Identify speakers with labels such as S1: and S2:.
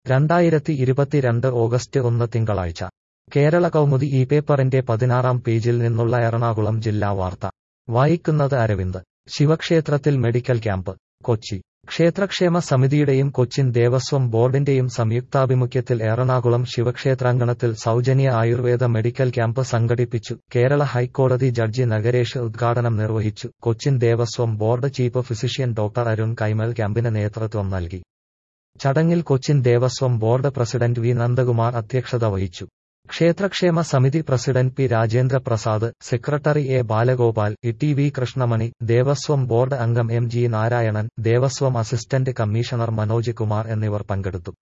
S1: രണ്ടായിരത്തി ഇരുപത്തിരണ്ട് ഓഗസ്റ്റ് ഒന്ന് തിങ്കളാഴ്ച കേരള കൗമുദി ഈ പേപ്പറിന്റെ പതിനാറാം പേജിൽ നിന്നുള്ള എറണാകുളം ജില്ലാ വാർത്ത വായിക്കുന്നത് അരവിന്ദ് ശിവക്ഷേത്രത്തിൽ മെഡിക്കൽ ക്യാമ്പ് കൊച്ചി ക്ഷേത്രക്ഷേമ സമിതിയുടെയും കൊച്ചിൻ ദേവസ്വം ബോർഡിന്റെയും സംയുക്താഭിമുഖ്യത്തിൽ എറണാകുളം ശിവക്ഷേത്രാങ്കണത്തിൽ സൗജന്യ ആയുർവേദ മെഡിക്കൽ ക്യാമ്പ് സംഘടിപ്പിച്ചു കേരള ഹൈക്കോടതി ജഡ്ജി നഗരേഷ് ഉദ്ഘാടനം നിർവഹിച്ചു Cochin Devaswom board chief physician doctor Arun Kaimal ക്യാമ്പിന് നേതൃത്വം നൽകി ചടങ്ങിൽ Cochin Devaswom board president V Nandakumar അധ്യക്ഷത വഹിച്ചു ക്ഷേത്രക്ഷേമ സമിതി president P Rajendra Prasad secretary A Balagopal E T V Krishnamani Devaswom board അംഗം M G Narayanan Devaswom assistant commissioner Manoj Kumar എന്നിവർ പങ്കെടുത്തു